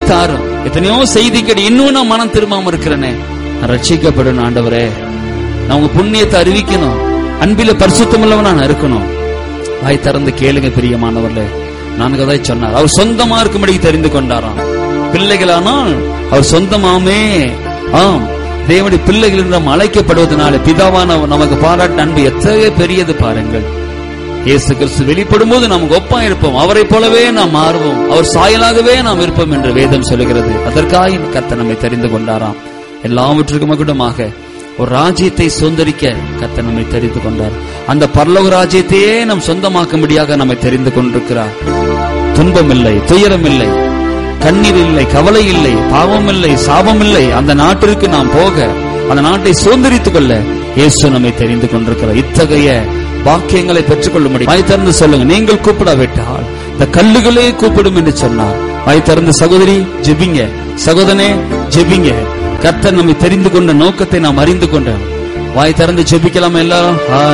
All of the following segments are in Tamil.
தாரும் எத்தனையோ செய்தி கேட்டு இன்னும் நான் மனம் திரும்பாம இருக்கிறேனே நான் ரட்சிக்கப்படணும் ஆண்டவரே நான் உங்க புண்ணியத்தை அறிவிக்கணும் அன்பில பரிசுத்தமுள்ளவன் நான் இருக்கணும் வாய் திறந்து கேளுங்க பிரியமானவர்களே நான்கு அதை சொன்னார் அவர் சொந்தமா இருக்கும்படி தெரிந்து கொண்டாராம் பிள்ளைகளானால் அவர் சொந்தமாமே ஆம் தேவனுடைய பிள்ளைகள் என்று நாம் அழைக்கப்படுவதனால பிதாவான நமக்கு பாராட்ட அன்பு எத்தகைய பெரியது பாருங்கள் இயேசு கிறிஸ்து வெளிப்படும் போது நமக்கு ஒப்பா இருப்போம் அவரை போலவே நாம் மாறுவோம் அவர் சாயலாகவே நாம் இருப்போம் என்று வேதம் சொல்லுகிறது அதற்காக கர்த்தர் நம்மை தெரிந்து கொண்டாராம் எல்லாவற்றுக்கும் மகுடமாக ஒரு ராஜ்யத்தை சுதந்திரிக்க கர்த்தர் நம்மை தெரிந்து கொண்டார் அந்த பரலோக ராஜ்யத்தையே நம் சொந்தமாக்கும்படியாக நம்மை தெரிந்து கொண்டிருக்கிறார் துன்பம் இல்லை துயரம் இல்லை கண்ணீர் இல்லை கவலை இல்லை பாவம் இல்லை சாபம் இல்லை அந்த நாட்டிற்கு நாம் போக அந்த நாட்டை சுதந்திரித்துக் கொள்ள இயேசு நம்மை தெரிந்து கொண்டிருக்கிறார் இத்தகைய வாக்கியங்களை பெற்றுக்கொள்ளும்படி வாய் திறந்து சொல்லுங்க நீங்கள் கூப்பிடாவிட்டால் இந்த கல்லுகளே கூப்பிடும் என்று சொன்னார் வாய் திறந்து சகோதரி ஜெபிங்க சகோதரனே ஜெபிங்க கர்த்தர் நம்மை தெரிந்து கொண்ட நோக்கத்தை நாம் அறிந்து கொண்டோம் வாய் திறந்து ஜெபிக்கலாம் எல்லாரும்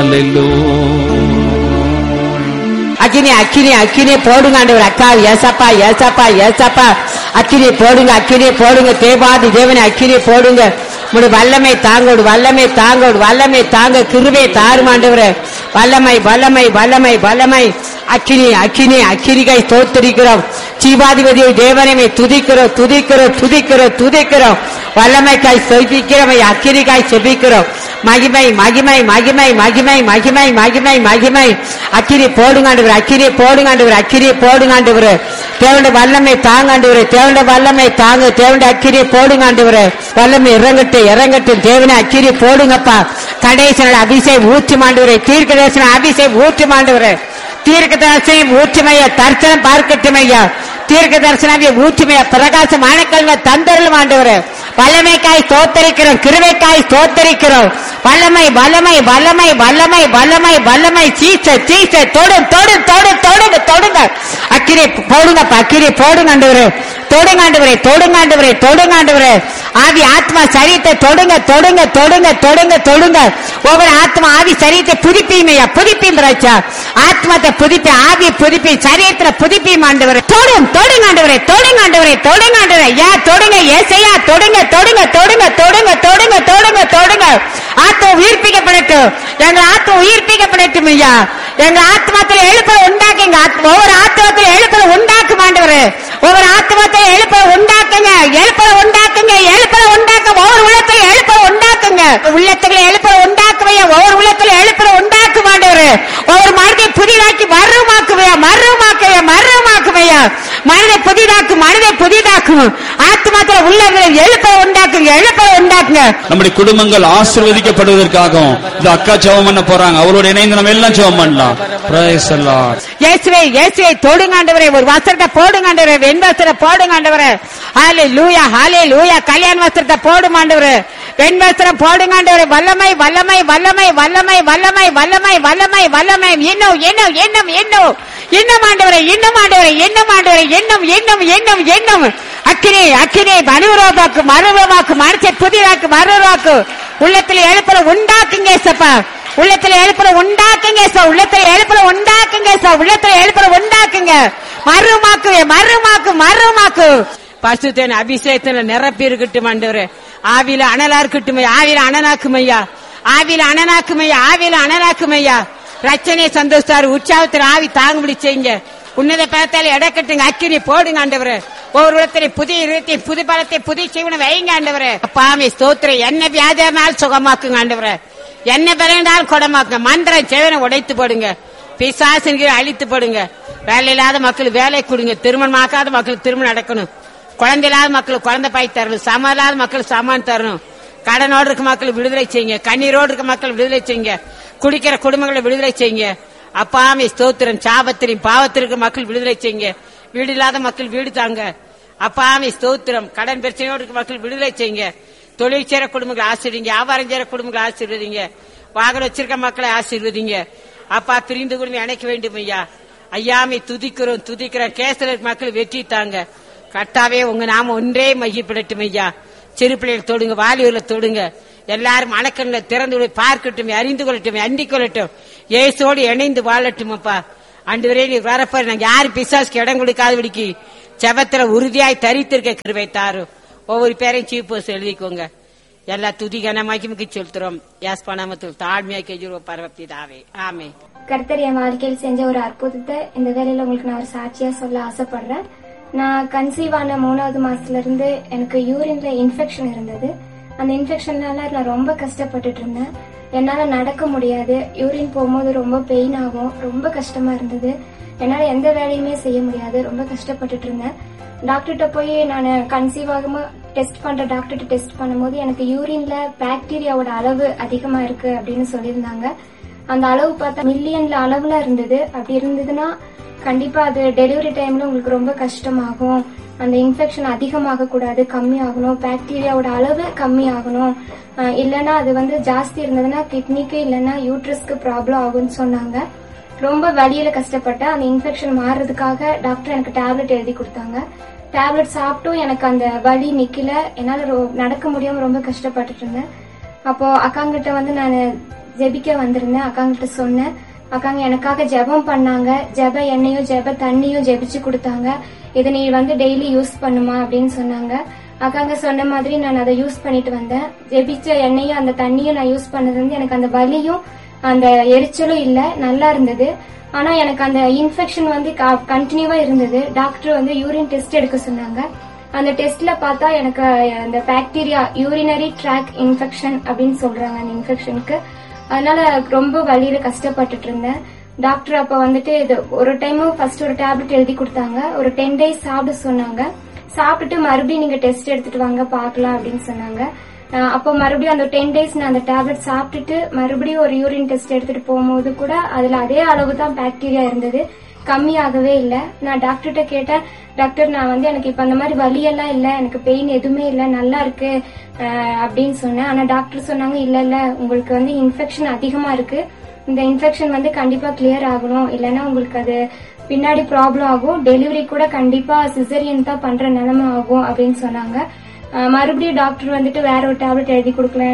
ஹalleluya அக்கினி அக்கினி அக்கினி போடுங்க ஆண்டவர் அக்கா ஏசப்பா ஏசப்பா ஏசப்பா அக்கினி போடுங்க அக்கினி போடுங்க தேவாதி தேவனை அக்கினி போடுங்க உடைய வல்லமை தாங்க ஒரு வல்லமை தாங்க ஒரு வல்லமை தாங்க கிருபை தாருமாண்டவரே வல்லமை வல்லமை வல்லமை வல்லமை அக்கினி அக்கினி அக்கினிகை தோத்தரிக்கிறோம் ஜீவாதிபதியை தேவனை துதிக்கிறோம் துதிக்கிறோம் துதிக்கிறோம் துதிக்கிறோம் வல்லமைக்காய் செபிக்கிறோம் அக்கினிக்காய் செபிக்கிறோம் மகிமை மகிமை மகிமை மகிமை மகிமை மகிமை மகிமை அக்கிரி போடுங்காண்டவர் அக்கிரி போடுங்காண்டவர் அக்கிரி போடுங்காண்டவர் தேவண்ட வல்லமை தாங்காண்டவர் தேவண்ட வல்லமை தாங்க தேவண்ட அக்கிரி போடுங்காண்டவர் வல்லமை இறங்கட்டு இறங்கட்டும் தேவனை அக்கிரி போடுங்கப்பா கடைசி அபிஷேகம் ஊற்றி மாண்டவரை தீர்க்க தரிசனம் அபிஷேகம் ஊற்றி மாண்டவர் தீர்க்க தரிசனம் ஊற்றுமைய தரிசனம் பார்க்கட்டும் ஐயா தீர்க்க தரிசனாவிய ஊற்றுமைய பிரகாசமான கல்வ தந்தருள் ஆண்டவர் வல்லமைக்காய் தோத்தரிக்கிறோம் கிருவைக்காய் தோத்தரிக்கிறோம் வல்லமை வல்லமை வல்லமை வல்லமை வல்லமை வல்லமை சீச சீச தொடு தொடு தொடு தொடுங்க தொடுங்க அக்கிரி போடுங்க அக்கிரி போடுங்க ஆண்டவரே தொடுங்க ஆண்டவரே தொடுங்க ஆண்டவரே தொடுங்க ஆண்டவரே ஆவி ஆத்மா சரீரத்தை தொடுங்க தொடுங்க தொடுங்க தொடுங்க தொடுங்க ஒவ்வொரு ஆத்மா ஆவி சரீரத்தை புதுப்பிமையா புதுப்பியும் ராஜா ஆத்மாத்தை புதுப்பி ஆவியை புதுப்பி சரீரத்துல புதுப்பியும் ஆண்டவரே தொடும் தொடுங்க ஆண்டவரே தொடுங்க ஆண்டவரே தொடுங்க ஆண்டவரே யா தொடுங்க ஏசையா தொடுங்க தொடுங்க தொடுங்க தொடுங்க தொடுங்க தொடுங்க தொடுங்க ஆத்மா உயிர்ப்பிக்கப்படட்டும் எங்க ஆத்மா உயிர்ப்பிக்கப்படட்டும் ஐயா எங்க ஆத்மாத்துல எழுப்ப உண்டாக்குங்க ஆத்மா- ஒவ்வொரு ஆத்மாத்துல எழுப்ப உண்டாக்கும் ஆண்டவரே ஒவ்வொரு ஆத்மாத்துல எழுப்ப உண்டாக்குங்க எழுப்ப உண்டாக்குங்க எழுப்ப உண்டாக்க ஒவ்வொரு உள்ளத்துல எழுப்ப உண்டாக்குங்க உள்ளத்துல எழுப்ப உண்டாக்குவையா ஒவ்வொரு உள்ளத்துல எழுப்ப உண்டாக்கும் ஆண்டவரே ஒவ்வொரு மனதை புதிதாக்கி மர்றமாக்குவையா மர்றமாக்குவையா மர்றமாக்குவையா மனதை புதிதாக்கும் மனதை புதிதாக்கும் ஆத்மாத்துல உள்ளவர்களை எழுப்ப உண்டாக்குங்க எழுப்ப உண்டாக்குங்க நம்முடைய குடும்பங்கள் ஆசீர்வதிக்கப்படுவதற்காகவும் இந்த அக்கா ஜெபம் பண்ண போறாங்க அவளோட இணைந்து நம்ம எல்லாம் ஜெபம் பண்ணலாம் Praise the Lord. இயேசுவே இயேசுவை தொடுங்காண்டவரே ஒரு வஸ்திரத்தை போடுங்காண்டவரே வெண் வஸ்திரம் போடுங்காண்டவரே ஹாலே லூயா ஹாலே லூயா கல்யாண வஸ்திரத்தை போடுமாண்டவரே வெண் வஸ்திரம் போடுங்காண்டவரே வல்லமை வல்லமை வல்லமை வல்லமை வல்லமை வல்லமை வல்லமை வல்லமை இன்னும் இன்னும் இன்னும் இன்னும் இன்னும் ஆண்டவரே இன்னும் ஆண்டவரே இன்னும் ஆண்டவரே இன்னும் இன்னும் இன்னும் இன்னும் அக்கினி அக்கினி மறுரூபாக்கு மறுரூபாக்கு மனசை புதிதாக்கு மறுரூபாக்கு உள்ளத்துல எழுப்புற உண்டாக்குங்க சப்பா உள்ளத்துல எழுப்புற உண்டாக்குங்க சார் உள்ளத்துல எழுப்புற உண்டாக்குங்க சார் உள்ளத்துல எழுப்புற உண்டாக்குங்க மறுமாக்கு மறுமாக்கு மறுமாக்கு பசுத்தேன் அபிஷேகத்துல நிரப்பி இருக்கட்டும் ஆண்டவரே ஆவியில அனலா இருக்கட்டும் ஐயா. ஆவியில அனலாக்கும் ஐயா ஆவியில அனலாக்கும் ஐயா ஆவியில அனலாக்கும் ஐயா ரச்சனை சந்தோஷாரு உற்சாகத்தில் ஆவி தாங்குபடி செய்யுங்க உன்னத பலத்தால இடக்கட்டுங்க அக்கினி போடுங்க ஆண்டவரே ஒவ்வொரு இடத்துல புதிய இருத்தை புது பலத்தை புதிய செய்வன வைங்க ஆண்டவரே பாமை ஸ்தோத்திரம் என்ன வியாதியானாலும் சுகமாக்குங்க ஆண்டவரே என்ன பிறந்தாலும் குடமாக்குங்க மந்திரம் செவனை உடைத்து போடுங்க பிசாசின்களை அழித்து போடுங்க வேலை இல்லாத மக்களுக்கு வேலை கொடுங்க திருமணம் ஆக்காத மக்களுக்கு திருமணம் நடக்கணும் குழந்தை இல்லாத மக்களுக்கு குழந்தை பாய் தரணும் சமம் இல்லாத மக்களுக்கு சமான் தரணும் கடனோடு இருக்க மக்கள் விடுதலை செய்யுங்க கண்ணீரோடு இருக்க மக்கள் விடுதலை செய்யுங்க குடிக்கிற குடும்பங்களை விடுதலை செய்யுங்க அப்பாமே ஸ்தோத்திரம் சாபத்திரையும் பாவத்திற்கு மக்கள் விடுதலை செய்யுங்க வீடு இல்லாத மக்கள் வீடு தாங்க அப்பாமே ஸ்தோத்திரம் கடன் பிரச்சனையோடு இருக்க மக்கள் விடுதலை செய்யுங்க தொழில் செய்யற குடும்பங்களை ஆசீர்வதிங்க வியாபாரம் செய்யற குடும்பங்களை ஆசீர்வதிங்க வாகனம் வச்சிருக்க மக்களை ஆசீர்வதிங்க அப்பா பிரிந்து குடும்பம் அணைக்க வேண்டும் ஐயா ஐயாமை துதிக்கிறோம் துதிக்கிறோம் கேசல மக்கள் வெற்றி தாங்க கட்டாவே உங்க நாம ஒன்றே மையப்படட்டும் ஐயா சிறு பிள்ளைகள் தொடுங்க வாலியூர்ல தொடுங்க எல்லாரும் மணக்கண்ல திறந்து விட பார்க்கட்டும் அறிந்து கொள்ளட்டும் அண்டிக் கொள்ளட்டும் இயேசோடு இணைந்து வாழட்டும் அப்பா அண்டு வரை நீ வரப்பாரு நாங்க யாரும் பிசாசுக்கு இடம் கொடுக்காதபடிக்கு ஜெபத்துல உறுதியாய் தரித்திருக்க கிருபை தாரும் ஒவ்வொரு பேரையும் சீஃப் போஸ்ட் எழுதிக்கோங்க எல்லா துதிகன மகிமைக்கு செலுத்துறோம் யாஸ் பணமத்தில் தாழ்மையாக கெஜுருவ பரவப்பிதாவே ஆமே கர்த்தர் என் வாழ்க்கையில் செஞ்ச ஒரு அற்புதத்தை இந்த வேலையில உங்களுக்கு நான் ஒரு சாட்சியா சொல்ல ஆசைப்படுறேன் நான் கன்சீவ் ஆன மூணாவது மாசத்துல இருந்து எனக்கு யூரின்ல இன்ஃபெக்ஷன் இருந்தது அந்த இன்ஃபெக்ஷன்னால நான் ரொம்ப கஷ்டப்பட்டுட்டு இருந்தேன் என்னால நடக்க முடியாது யூரின் போகும்போது ரொம்ப பெயின் ஆகும் ரொம்ப கஷ்டமா இருந்தது என்னால எந்த வேலையுமே செய்ய முடியாது ரொம்ப கஷ்டப்பட்டுட்டு இருந்தேன் டாக்டர்கிட்ட போய் நான் கன்சீவ் ஆகாம டெஸ்ட் பண்ற டாக்டர்கிட்ட டெஸ்ட் பண்ணும்போது எனக்கு யூரின்ல பாக்டீரியாவோட அளவு அதிகமா இருக்கு அப்படின்னு சொல்லியிருந்தாங்க அந்த அளவு பார்த்தா மில்லியன்ல அளவுல இருந்தது அப்படி இருந்ததுன்னா கண்டிப்பா அது டெலிவரி டைம்ல உங்களுக்கு ரொம்ப கஷ்டமாகும் அந்த இன்ஃபெக்ஷன் அதிகமாக கூடாது கம்மி ஆகணும் பாக்டீரியாவோட அளவு கம்மி ஆகணும் அஹ் இல்லைன்னா அது வந்து ஜாஸ்தி இருந்ததுன்னா கிட்னிக்கு இல்லைன்னா யூட்ரஸ்க்கு ப்ராப்ளம் ஆகும்னு சொன்னாங்க ரொம்ப வலியில கஷ்டப்பட்டேன் அந்த இன்ஃபெக்ஷன் மாறுறதுக்காக டாக்டர் எனக்கு டேப்லெட் எழுதி கொடுத்தாங்க டேப்லெட் சாப்பிட்டும் எனக்கு அந்த வலி நிக்கல என்னால ரொ- நடக்க முடியாம ரொம்ப கஷ்டப்பட்டுட்டு இருந்தேன் அப்போ அக்காங்கிட்ட வந்து நான் ஜெபிக்க வந்திருந்தேன் அக்காங்கிட்ட சொன்னேன் அக்காங்க எனக்காக ஜெபம் பண்ணாங்க ஜெப எண்ணெயும் ஜெப தண்ணியும் ஜெபிச்சு கொடுத்தாங்க இதை நீ வந்து டெய்லி யூஸ் பண்ணுமா அப்படின்னு சொன்னாங்க அக்காங்க சொன்ன மாதிரி நான் அதை யூஸ் பண்ணிட்டு வந்தேன் ஜெபிச்ச எண்ணெயும் அந்த தண்ணியும் நான் யூஸ் பண்ணது வந்து எனக்கு அந்த வலியும் அந்த எரிச்சலும் இல்ல நல்லா இருந்தது ஆனா எனக்கு அந்த இன்ஃபெக்ஷன் வந்து கண்டினியூவா இருந்தது டாக்டர் வந்து யூரின் டெஸ்ட் எடுக்க சொன்னாங்க அந்த டெஸ்ட்ல பார்த்தா எனக்கு அந்த பாக்டீரியா யூரினரி ட்ராக் இன்ஃபெக்ஷன் அப்படின்னு சொல்றாங்க அந்த இன்ஃபெக்ஷனுக்கு அதனால ரொம்ப வலியில கஷ்டப்பட்டுட்டு இருந்தேன் டாக்டர் அப்ப வந்துட்டு இது ஒரு டைமும் ஃபர்ஸ்ட் ஒரு டேப்லெட் எழுதி கொடுத்தாங்க ஒரு டென் டேஸ் சாப்பிட சொன்னாங்க சாப்பிட்டுட்டு மறுபடியும் நீங்க டெஸ்ட் எடுத்துட்டு வாங்க பார்க்கலாம் அப்படின்னு சொன்னாங்க அஹ் அப்போ மறுபடியும் அந்த டென் டேஸ் நான் அந்த டேப்லெட் சாப்பிட்டுட்டு மறுபடியும் ஒரு யூரின் டெஸ்ட் எடுத்துட்டு போகும்போது கூட அதுல அதே அளவு தான் பாக்டீரியா இருந்தது கம்மியாகவே இல்லை நான் டாக்டர்கிட்ட கேட்டேன் டாக்டர் நான் வந்து எனக்கு இப்ப அந்த மாதிரி வலியெல்லாம் இல்ல எனக்கு பெயின் எதுவுமே இல்ல நல்லா இருக்கு அஹ் அப்படின்னு சொன்னேன் ஆனா டாக்டர் சொன்னாங்க இல்ல இல்ல உங்களுக்கு வந்து இன்ஃபெக்ஷன் அதிகமா இருக்கு இந்த இன்ஃபெக்ஷன் வந்து கண்டிப்பா கிளியர் ஆகணும் இல்லைன்னா உங்களுக்கு அது பின்னாடி ப்ராப்ளம் ஆகும் டெலிவரி கூட கண்டிப்பா சிசரியன் தான் பண்ற நிலைமை ஆகும் அப்படின்னு சொன்னாங்க அஹ் மறுபடியும் டாக்டர் வந்துட்டு வேற ஒரு டேப்லெட் எழுதி கொடுக்கல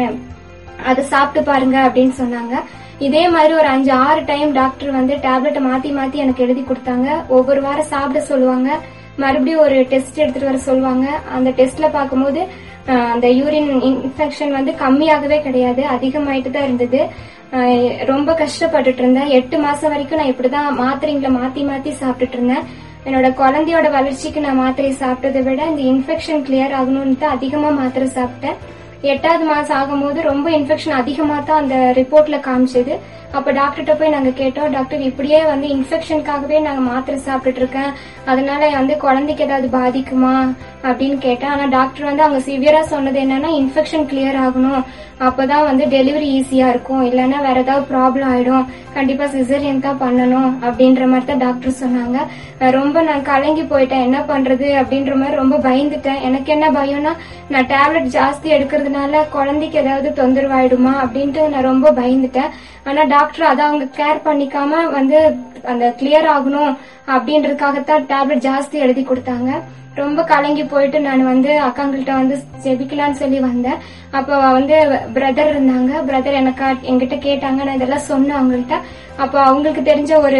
அதை சாப்பிட்டு பாருங்க அப்படின்னு சொன்னாங்க இதே மாதிரி ஒரு அஞ்சு ஆறு டைம் டாக்டர் வந்து டேப்லெட்டை மாத்தி மாத்தி எனக்கு எழுதி கொடுத்தாங்க ஒவ்வொரு வாரம் சாப்பிட சொல்லுவாங்க மறுபடியும் ஒரு டெஸ்ட் எடுத்துட்டு வர சொல்லுவாங்க அந்த டெஸ்ட்ல பார்க்கும்போது அஹ், அந்த யூரின் இன்ஃபெக்ஷன் வந்து கம்மியாகவே கிடையாது அதிகமாயிட்டு தான் இருந்தது அஹ், ரொம்ப கஷ்டப்பட்டுட்டு இருந்தேன் எட்டு மாசம் வரைக்கும் நான் இப்படிதான் மாத்திரைங்களை மாத்தி மாத்தி சாப்பிட்டுட்டு இருந்தேன் என்னோட குழந்தையோட வளர்ச்சிக்கு நான் மாத்திரை சாப்பிட்டதை விட இந்த இன்ஃபெக்ஷன் கிளியர் ஆகணும்னு தான் அதிகமா மாத்திரை சாப்பிட்டேன் எட்டாவது மாசம் ஆகும்போது ரொம்ப இன்ஃபெக்ஷன் அதிகமா தான் அந்த ரிப்போர்ட்ல காமிச்சது அப்ப டாக்டர்கிட்ட போய் நாங்க கேட்டோம் டாக்டர் இப்படியே வந்து இன்ஃபெக்ஷனுக்காகவே நாங்க மாத்திரை சாப்பிட்டுட்டு இருக்கேன் அதனால வந்து குழந்தைக்கு ஏதாவது பாதிக்குமா அப்படின்னு கேட்டேன் ஆனா டாக்டர் வந்து அவங்க சிவியரா சொன்னது என்னன்னா இன்ஃபெக்ஷன் கிளியர் ஆகணும் அப்பதான் வந்து டெலிவரி ஈஸியா இருக்கும் இல்லைன்னா வேற ஏதாவது ப்ராப்ளம் ஆயிடும் கண்டிப்பா சிசரியன் தான் பண்ணணும் அப்படின்ற மாதிரி தான் டாக்டர் சொன்னாங்க அஹ் ரொம்ப நான் கலங்கி போயிட்டேன் என்ன பண்றது அப்படின்ற மாதிரி ரொம்ப பயந்துட்டேன் எனக்கு என்ன பயம்னா நான் டேப்லெட் ஜாஸ்தி எடுக்கிறதுனால குழந்தைக்கு ஏதாவது தொந்தரவாயிடுமா அப்படின்ட்டு நான் ரொம்ப பயந்துட்டேன் ஆனா டாக்டர் அதை அவங்க கேர் பண்ணிக்காம வந்து அந்த கிளியர் ஆகணும் அப்படின்றதுக்காகத்தான் டேப்லெட் ஜாஸ்தி எழுதி கொடுத்தாங்க ரொம்ப கலங்கி போயிட்டு நான் வந்து அக்காங்கள்ட்ட வந்து ஜெபிக்கலாம்னு சொல்லி வந்தேன் அப்போ வந்து பிரதர் இருந்தாங்க பிரதர் எனக்கு என்கிட்ட கேட்டாங்க நான் இதெல்லாம் சொன்னேன் அவங்கள்ட்ட அப்போ அவங்களுக்கு தெரிஞ்ச ஒரு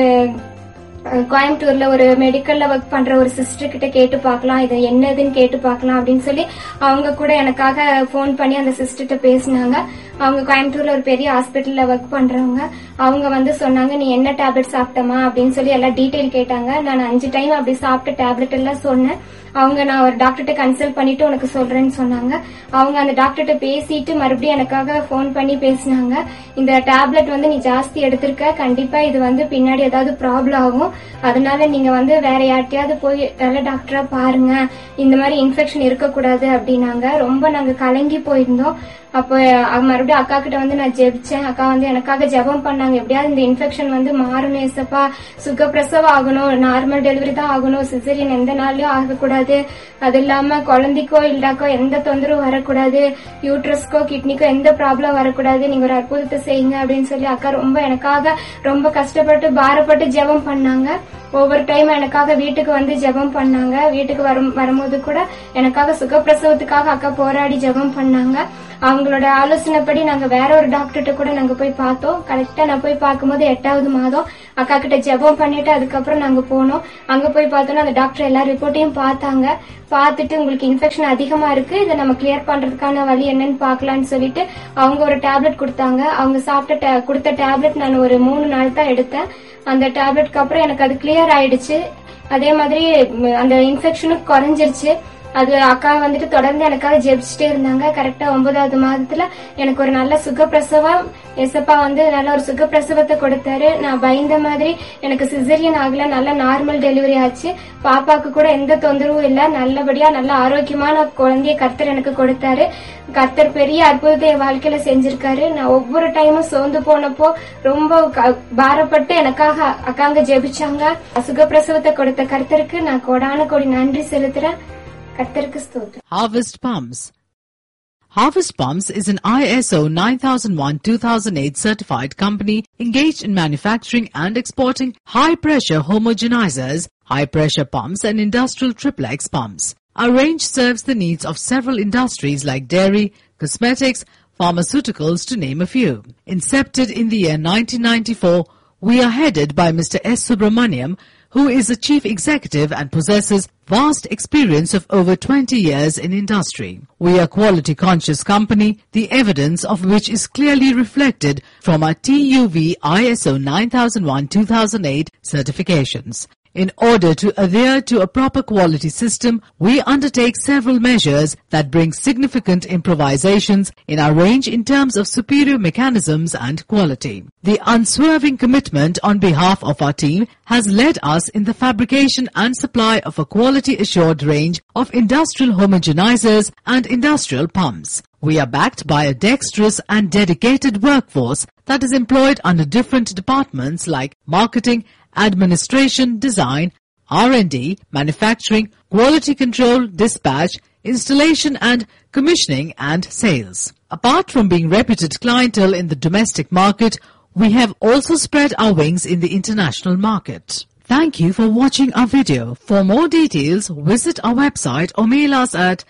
அஹ், கோயம்புத்தூர்ல ஒரு மெடிக்கல்ல ஒர்க் பண்ற ஒரு சிஸ்டர் கிட்ட கேட்டு பார்க்கலாம் இது என்னதுன்னு கேட்டு பார்க்கலாம் அப்படின்னு சொல்லி அவங்க கூட எனக்காக ஃபோன் பண்ணி அந்த சிஸ்டர்கிட்ட பேசினாங்க அவங்க கோயம்புத்தூர்ல ஒரு பெரிய ஹாஸ்பிட்டல்ல ஒர்க் பண்றவங்க அவங்க வந்து சொன்னாங்க நீ என்ன டேப்லெட் சாப்பிட்டமா அப்படின்னு சொல்லி எல்லாம் டீடைல் கேட்டாங்க நான் அஞ்சு டைம் அப்படி சாப்பிட்ட டேப்லெட் எல்லாம் சொன்னேன் அவங்க நான் ஒரு டாக்டர்கிட்ட கன்சல்ட் பண்ணிட்டு உனக்கு சொல்றேன்னு சொன்னாங்க அவங்க அந்த டாக்டர்கிட்ட பேசிட்டு மறுபடியும் எனக்காக ஃபோன் பண்ணி பேசினாங்க இந்த டேப்லெட் வந்து நீ ஜாஸ்தி எடுத்திருக்க கண்டிப்பா இது வந்து பின்னாடி ஏதாவது ப்ராப்ளம் ஆகும் அதனால நீங்க வந்து வேற யார்கிட்டயாவது போய் நல்ல டாக்டரா பாருங்க இந்த மாதிரி இன்ஃபெக்ஷன் இருக்கக்கூடாது அப்படின்னாங்க ரொம்ப நாங்க கலங்கி போயிருந்தோம் அப்போ அஹ், மறுபடியும் அக்கா கிட்ட வந்து நான் ஜெபிச்சேன் அக்கா வந்து எனக்காக ஜெபம் பண்ணாங்க எப்படியாவது இந்த இன்ஃபெக்ஷன் வந்து மாறணும் ஏசப்பா சுகப்பிரசவம் ஆகணும் நார்மல் டெலிவரி தான் ஆகணும் சிசரியன் எந்த நாள்லயும் ஆகக்கூடாது அது இல்லாம குழந்தைக்கோ இல்லாக்கோ எந்த தொந்தரவும் வரக்கூடாது யூட்ரஸ்க்கோ கிட்னிக்கோ எந்த ப்ராப்ளம் வரக்கூடாது நீங்க ஒரு அற்புதத்தை செய்யுங்க அப்படின்னு சொல்லி அக்கா ரொம்ப எனக்காக ரொம்ப கஷ்டப்பட்டு பாரப்பட்டு ஜெபம் பண்ணாங்க ஒவ்வொரு டைம் எனக்காக வீட்டுக்கு வந்து ஜெபம் பண்ணாங்க வீட்டுக்கு வரும் வரும்போது கூட எனக்காக சுகப்பிரசவத்துக்காக அக்கா போராடி ஜெபம் பண்ணாங்க அவங்களோட ஆலோசனைப்படி நாங்க வேற ஒரு டாக்டர்கிட்ட கூட நாங்க போய் பார்த்தோம் கரெக்டா நான் போய் பார்க்கும்போது எட்டாவது மாதம் அக்கா கிட்ட ஜெபம் பண்ணிட்டு அதுக்கப்புறம் நாங்க போனோம் அங்க போய் பார்த்தோம்னா அந்த டாக்டர் எல்லா ரிப்போர்ட்டையும் பார்த்தாங்க பார்த்துட்டு உங்களுக்கு இன்ஃபெக்ஷன் அதிகமா இருக்கு இதை நம்ம கிளியர் பண்றதுக்கான வழி என்னன்னு பார்க்கலாம்னு சொல்லிட்டு அவங்க ஒரு டேப்லெட் கொடுத்தாங்க அவங்க சாப்பிட்ட ta- கொடுத்த டேப்லெட் நான் ஒரு மூணு நாள் தான் எடுத்தேன் அந்த டேப்லெட்க்கு அப்புறம் எனக்கு அது கிளியர் ஆயிடுச்சு அதே மாதிரி ம், அந்த இன்ஃபெக்ஷனும் குறைஞ்சிருச்சு அது அக்கா வந்துட்டு தொடர்ந்து எனக்காக ஜெபிச்சுட்டே இருந்தாங்க கரெக்டா ஒன்பதாவது மாதத்துல எனக்கு ஒரு நல்ல சுகப்பிரசவம் எசப்பா வந்து நல்ல ஒரு சுகப்பிரசவத்தை கொடுத்தாரு நான் பயந்த மாதிரி எனக்கு சிசரியன் ஆகல நல்ல நார்மல் டெலிவரி ஆச்சு பாப்பாக்கு கூட எந்த தொந்தரவும் இல்ல நல்லபடியா நல்ல ஆரோக்கியமான குழந்தைய கர்த்தர் எனக்கு கொடுத்தாரு கர்த்தர் பெரிய அற்புதத்தை என் வாழ்க்கையில செஞ்சிருக்காரு நான் ஒவ்வொரு டைமும் சோர்ந்து போனப்போ ரொம்ப க- பாரப்பட்டு எனக்காக அக்காங்க ஜெபிச்சாங்க சுகப்பிரசவத்தை கொடுத்த கர்த்தருக்கு நான் கோடான கோடி நன்றி செலுத்துறேன் கர்த்தருக்கு ஸ்தோத்திரம் Harvest Pumps. Harvest Pumps is an ISO 9001-2008 certified company engaged in manufacturing and exporting high-pressure homogenizers, high-pressure pumps and industrial triplex pumps. Our range serves the needs of several industries like dairy, cosmetics, pharmaceuticals to name a few. Incepted in the year 1994, we are headed by Mr. S. Subramaniam, who is a chief executive and possesses vast experience of over 20 years in industry. We are quality conscious company, the evidence of which is clearly reflected from our TUV ISO 9001-2008 certifications. In order to adhere to a proper quality system, we undertake several measures that bring significant improvisations in our range in terms of superior mechanisms and quality. The unswerving commitment on behalf of our team has led us in the fabrication and supply of a quality assured range of industrial homogenizers and industrial pumps. We are backed by a dexterous and dedicated workforce that is employed under different departments like marketing, administration, design, R&D, manufacturing, quality control, dispatch, installation and commissioning and sales. Apart from being reputed clientele in the domestic market, we have also spread our wings in the international market. Thank you for watching our video. For more details, visit our website or mail us at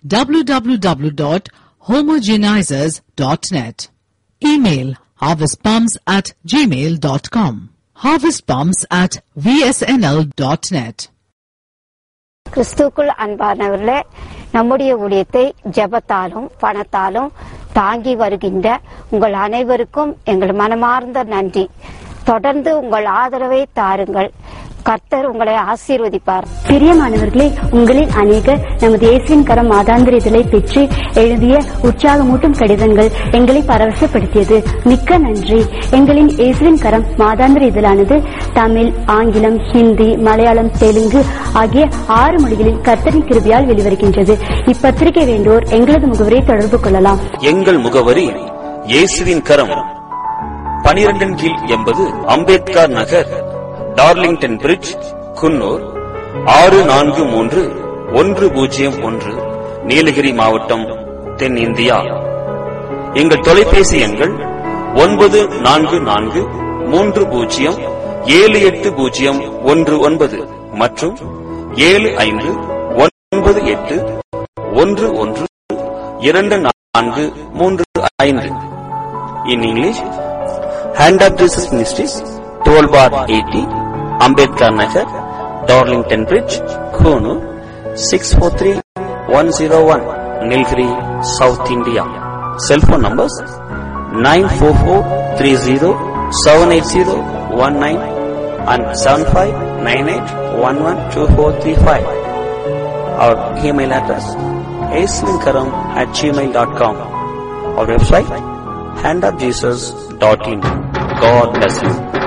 www.homogenizers.net. Email harvestpumps at gmail.com. Harvestpumps at vsnl.net. கிறிஸ்துக்குள் அன்பானவர்களே நம்முடைய ஊழியத்தை ஜெபத்தாலும் பணத்தாலும் தாங்கி வருகின்ற உங்கள் அனைவருக்கும் எங்கள் மனமார்ந்த நன்றி தொடர்ந்து உங்கள் ஆதரவை தாருங்கள் கர்த்தர் உங்களை ஆசீர்வதிப்பார் பிரியமானவர்களே உங்களில் அநேகர் நமது இயேசுவின் கரம் மாதாந்திர இதழை பெற்று எழுதிய உற்சாகமூட்டும் கடிதங்கள் எங்களை பரவசப்படுத்தியது மிக்க நன்றி எங்களின் இயேசுவின் கரம் மாதாந்திர இதழானது தமிழ் ஆங்கிலம் ஹிந்தி மலையாளம் தெலுங்கு ஆகிய ஆறு மொழிகளில் கர்த்தரின் கிருபியால் வெளிவருகின்றது இப்பத்திரிகை வேண்டோர் எங்களது முகவரை தொடர்பு கொள்ளலாம் எங்கள் முகவரி இயேசுவின் கரம் பனிரெண்டின் கீழ் எண்பது அம்பேத்கர் நகர் டார்லிங்டன் பிரிட்ஜ் குன்னூர் ஆறு நான்கு மூன்று ஒன்று பூஜ்ஜியம் ஒன்று நீலகிரி மாவட்டம் தென்னிந்தியா எங்கள் தொலைபேசி எண்கள் ஒன்பது நான்கு நான்கு மூன்று பூஜ்ஜியம் ஏழு எட்டு பூஜ்ஜியம் ஒன்று ஒன்பது மற்றும் ஏழு ஐந்து ஒன்பது எட்டு ஒன்று ஒன்று இரண்டு நான்கு மூன்று ஐந்து in English hand of Jesus ministries twelve bar eighty Ambedkar Nagar Darlington Bridge Coonoor six four three one zero one Nilgiri south India cellphone numbers nine four four three zero seven eight zero one nine and seven five nine eight one one two four three five our email address aslinkaram at gmail.com our website handofjesus.in god bless you